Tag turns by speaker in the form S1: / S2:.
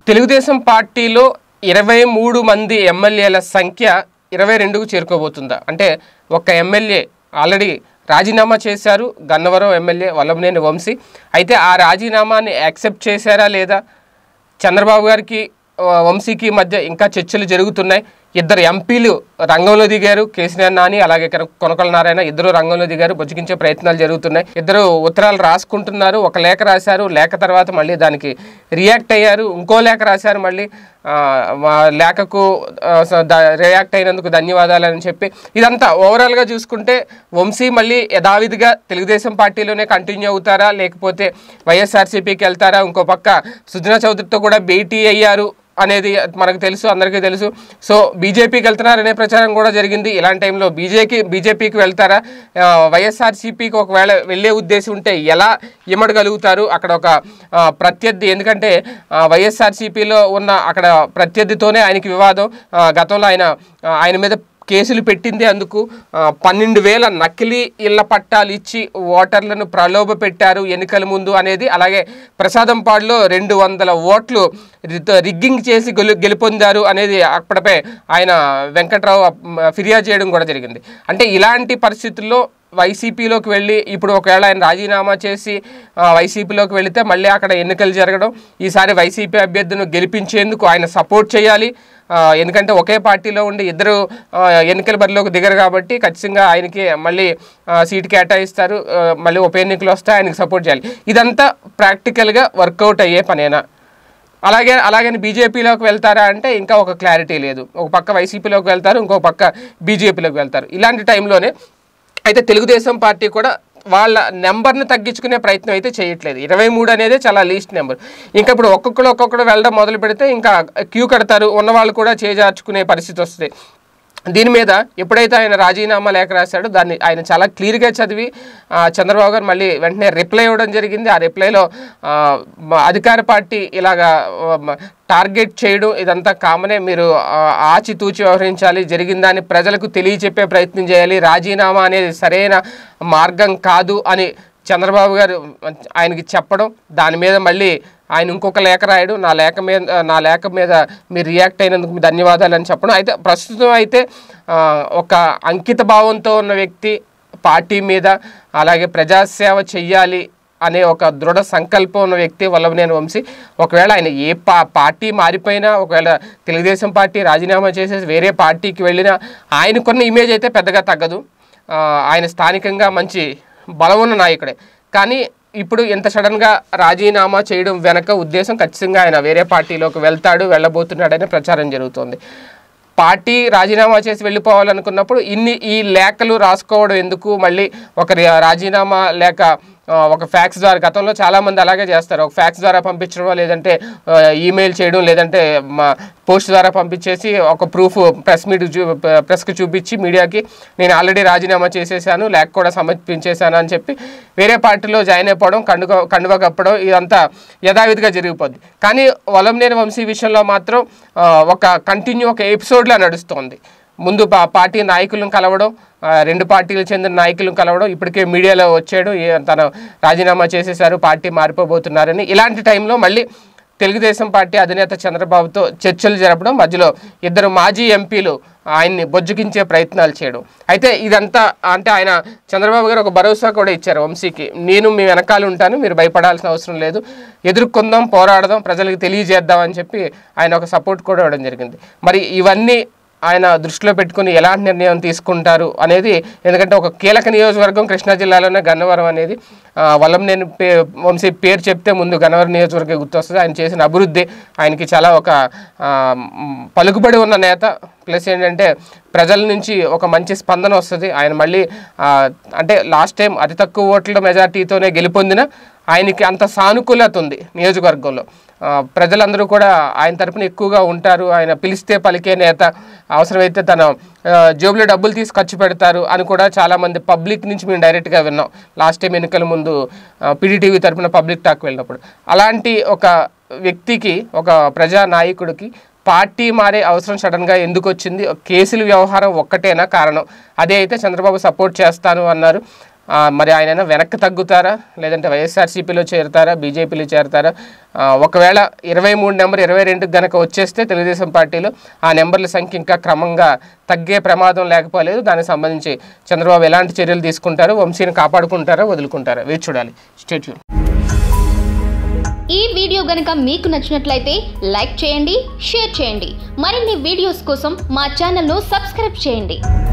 S1: తెలుగుదేశం పార్టీలో ఇరవై మూడు మంది ఎమ్మెల్యేల సంఖ్య ఇరవై రెండుకు చేరుకోబోతుందా అంటే ఒక్క ఎమ్మెల్యే ఆల్రెడీ రాజీనామా చేశారు గన్నవరం ఎమ్మెల్యే వల్లభనేని వంశీ అయితే ఆ రాజీనామాని యాక్సెప్ట్ చేశారా లేదా చంద్రబాబు గారికి ఆ, వంశీకి మధ్య ఇంకా చర్చలు జరుగుతున్నాయి ఇద్దరు ఎంపీలు రంగంలో దిగారు కేసీఆర్ నాని అలాగే కన- కొనకల నారాయణ ఇద్దరు రంగంలో దిగారు బుజ్జగించే ప్రయత్నాలు జరుగుతున్నాయి ఇద్దరు ఉత్తరాలు రాసుకుంటున్నారు ఒక లేఖ రాశారు లేఖ తర్వాత మళ్ళీ దానికి రియాక్ట్ అయ్యారు ఇంకో లేఖ రాశారు మళ్ళీ ఆ, మా లేఖకు ఆ, స- ద- రియాక్ట్ అయినందుకు ధన్యవాదాలు అని చెప్పి ఇదంతా ఓవరాల్గా చూసుకుంటే వంశీ మళ్ళీ యథావిధిగా తెలుగుదేశం పార్టీలోనే కంటిన్యూ అవుతారా లేకపోతే వైఎస్ఆర్సీపీకి వెళ్తారా ఇంకో పక్క సుజనా చౌదరితో కూడా భేటీ అయ్యారు అనేది మనకు తెలుసు అందరికీ తెలుసు సో బీజేపీకి వెళ్తున్నారనే ప్రచారం కూడా జరిగింది ఇలాంటి టైంలో బీజేపీ బీజేపీకి వెళ్తారా ఆ, వైఎస్ఆర్సీపీకి ఒకవేళ వెళ్ళే ఉద్దేశం ఉంటే ఎలా ఇమ్మడగలుగుతారు అక్కడ ఒక ఆ, ప్రత్యర్థి ఎందుకంటే ఆ, వైఎస్ఆర్సీపీలో ఉన్న అక్కడ ప్రత్యర్థితోనే ఆయనకి వివాదం ఆ, గతంలో ఆయన ఆ, ఆయన మీద కేసులు పెట్టింది అందుకు ఆ, పన్నెండు వేల నకిలీ ఇళ్ల పట్టాలు ఇచ్చి ఓటర్లను ప్రలోభ పెట్టారు ఎన్నికల ముందు అనేది అలాగే ప్రసాదంపాడులో రెండు వందల ఓట్లు రి- రిగ్గింగ్ చేసి గెలు గెలుపొందారు అనేది అప్పటిపై ఆయన వెంకట్రావు మ్, ఫిర్యాదు చేయడం కూడా జరిగింది అంటే ఇలాంటి పరిస్థితుల్లో వైసీపీలోకి వెళ్ళి ఇప్పుడు ఒకవేళ ఆయన రాజీనామా చేసి ఆ, వైసీపీలోకి వెళితే మళ్ళీ అక్కడ ఎన్నికలు జరగడం ఈసారి వైసీపీ అభ్యర్థిని గెలిపించేందుకు ఆయన సపోర్ట్ చేయాలి ఆ, ఎందుకంటే ఒకే పార్టీలో ఉండి ఇద్దరు ఆ, ఎన్నికల బరిలోకి దిగరు కాబట్టి ఖచ్చితంగా ఆయనకి మళ్ళీ ఆ, సీటు కేటాయిస్తారు ఆ, మళ్ళీ ఉప ఎన్నికలు వస్తే ఆయనకి సపోర్ట్ చేయాలి ఇదంతా ప్రాక్టికల్గా వర్కౌట్ అయ్యే పనేనా అలాగే అలాగని బీజేపీలోకి వెళ్తారా అంటే ఇంకా ఒక క్లారిటీ లేదు ఒక పక్క వైసీపీలోకి వెళ్తారు ఇంకో పక్క బీజేపీలోకి వెళ్తారు ఇలాంటి టైంలోనే అయితే తెలుగుదేశం పార్టీ కూడా వాళ్ళ నెంబర్ని తగ్గించుకునే ప్రయత్నం అయితే చేయట్లేదు ఇరవై మూడు అనేది చాలా లీస్ట్ నెంబర్ ఇంకా ఇప్పుడు ఒక్కొక్కరు ఒక్కొక్కరు వెళ్ళడం మొదలు పెడితే ఇంకా క్యూ కడతారు ఉన్నవాళ్ళు కూడా చేజార్చుకునే పరిస్థితి వస్తుంది దీని మీద ఎప్పుడైతే ఆయన రాజీనామా లేఖ రాశాడో దాన్ని ఆయన చాలా క్లియర్గా చదివి ఆ, చంద్రబాబు గారు మళ్ళీ వెంటనే రిప్లై ఇవ్వడం జరిగింది ఆ రిప్లైలో ఆ, మ- అధికార పార్టీ ఇలాగా ఆ, మ- టార్గెట్ చేయడం ఇదంతా కామనే మీరు ఆ, ఆచితూచి వ్యవహరించాలి జరిగిందాన్ని ప్రజలకు తెలియచెప్పే ప్రయత్నం చేయాలి రాజీనామా అనేది సరైన మార్గం కాదు అని చంద్రబాబు గారు ఆయనకి చెప్పడం దాని మీద మళ్ళీ ఆయన ఇంకొక లేఖ రాయడం నా లేఖ మీద నా లేఖ మీద మీరు రియాక్ట్ అయినందుకు మీ ధన్యవాదాలు అని చెప్పడం అయితే ప్రస్తుతం అయితే ఆ, ఒక అంకిత భావంతో ఉన్న వ్యక్తి పార్టీ మీద అలాగే ప్రజాసేవ చెయ్యాలి అనే ఒక దృఢ సంకల్పం ఉన్న వ్యక్తి వల్లభనేని వంశీ ఒకవేళ ఆయన ఏ పా పార్టీ మారిపోయినా ఒకవేళ తెలుగుదేశం పార్టీ రాజీనామా చేసేసి వేరే పార్టీకి వెళ్ళినా ఆయనకున్న ఇమేజ్ అయితే పెద్దగా తగ్గదు ఆ, ఆయన స్థానికంగా మంచి బలం ఉన్న నాయకుడే కానీ ఇప్పుడు ఇంత సడన్గా రాజీనామా చేయడం వెనక ఉద్దేశం ఖచ్చితంగా ఆయన వేరే పార్టీలోకి వెళ్తాడు వెళ్ళబోతున్నాడనే ప్రచారం జరుగుతోంది పార్టీ రాజీనామా చేసి వెళ్ళిపోవాలనుకున్నప్పుడు ఇన్ని ఈ లేఖలు రాసుకోవడం ఎందుకు మళ్ళీ ఒక రి- రాజీనామా లేక ఆ, ఒక ఫ్యాక్స్ ద్వారా గతంలో చాలామంది అలాగే చేస్తారు ఒక ఫ్యాక్స్ ద్వారా పంపించడం లేదంటే ఆ, ఈమెయిల్ చేయడం లేదంటే మా పోస్ట్ ద్వారా పంపించేసి ఒక ప్రూఫ్ ప్రెస్ మీట్ చూ ప్రెస్కి చూపించి మీడియాకి నేను ఆల్రెడీ రాజీనామా చేసేసాను లేక కూడా సమర్పించేశాను అని చెప్పి వేరే పార్టీలో జాయిన్ అయిపోవడం కండుగ కండువ కప్పడం ఇదంతా యథావిధిగా జరిగిపోద్ది కానీ వలంనేని వంశీ విషయంలో మాత్రం ఆ, ఒక కంటిన్యూ ఒక ఎపిసోడ్లా నడుస్తోంది ముందు పా- పార్టీ నాయకులను కలవడం ఆ, రెండు పార్టీలకు చెందిన నాయకులను కలవడం ఇప్పటికే మీడియాలో వచ్చాడు ఏ- తన రాజీనామా చేసేశారు పార్టీ మారిపోబోతున్నారని ఇలాంటి టైంలో మళ్ళీ తెలుగుదేశం పార్టీ అధినేత చంద్రబాబుతో చర్చలు జరపడం మధ్యలో ఇద్దరు మాజీ ఎంపీలు ఆయన్ని బొజ్జుకించే ప్రయత్నాలు చేయడం అయితే ఇదంతా అంటే ఆయన చంద్రబాబు గారు ఒక భరోసా కూడా ఇచ్చారు వంశీకి నేను మీ వెనకాల ఉంటాను మీరు భయపడాల్సిన అవసరం లేదు ఎదుర్కొందాం పోరాడదాం ప్రజలకు తెలియజేద్దాం అని చెప్పి ఆయన ఒక సపోర్ట్ కూడా ఇవ్వడం జరిగింది మరి ఇవన్నీ ఆయన దృష్టిలో పెట్టుకుని ఎలాంటి నిర్ణయం తీసుకుంటారు అనేది ఎందుకంటే ఒక కీలక నియోజకవర్గం కృష్ణా జిల్లాలోనే గన్నవరం అనేది ఆ, వల్లంనేని పే వంశీ పేరు చెప్తే ముందు గన్నవరం నియోజకవర్గం గుర్తొస్తుంది ఆయన చేసిన అభివృద్ధి ఆయనకి చాలా ఒక ఆ, మ్, పలుకుబడి ఉన్న నేత ప్లస్ ఏంటంటే ప్రజల నుంచి ఒక మంచి స్పందన వస్తుంది ఆయన మళ్ళీ ఆ, అంటే లాస్ట్ టైం అతి తక్కువ ఓట్ల మెజార్టీతోనే గెలుపొందిన ఆయనకి అంత సానుకూలత ఉంది నియోజకవర్గంలో ఆ, ప్రజలందరూ కూడా ఆయన తరపున ఎక్కువగా ఉంటారు ఆయన పిలిస్తే పలికే నేత అవసరమైతే తన ఆ, జేబులో డబ్బులు తీసి ఖర్చు పెడతారు అని కూడా చాలామంది పబ్లిక్ నుంచి మేము డైరెక్ట్గా విన్నాం లాస్ట్ టైం ఎన్నికల ముందు పీడీటీవీ తరపున పబ్లిక్ టాక్ వెళ్ళినప్పుడు అలాంటి ఒక వ్యక్తికి ఒక ప్రజా నాయకుడికి పార్టీ మారే అవసరం సడన్గా ఎందుకు వచ్చింది కేసుల వ్యవహారం ఒక్కటేనా కారణం అదే అయితే చంద్రబాబు సపోర్ట్ చేస్తాను అన్నారు ఆ, మరి ఆయన వెనక్కి తగ్గుతారా లేదంటే వైఎస్ఆర్సీపీలో చేరుతారా బీజేపీలో చేరుతారా ఆ, ఒకవేళ ఇరవై మూడు నెంబర్ ఇరవై రెండుకి గనక వచ్చేస్తే తెలుగుదేశం పార్టీలో ఆ నెంబర్ల సంఖ్య ఇంకా క్రమంగా తగ్గే ప్రమాదం లేకపోలేదు దానికి సంబంధించి చంద్రబాబు ఎలాంటి చర్యలు తీసుకుంటారు వంశీని కాపాడుకుంటారా వదులుకుంటారా వేచి చూడాలి స్టేట్యూ
S2: ఈ వీడియో గనక మీకు నచ్చినట్లయితే లైక్ చేయండి షేర్ చేయండి మరిన్ని వీడియోస్ కోసం మా ఛానల్ను సబ్స్క్రైబ్ చేయండి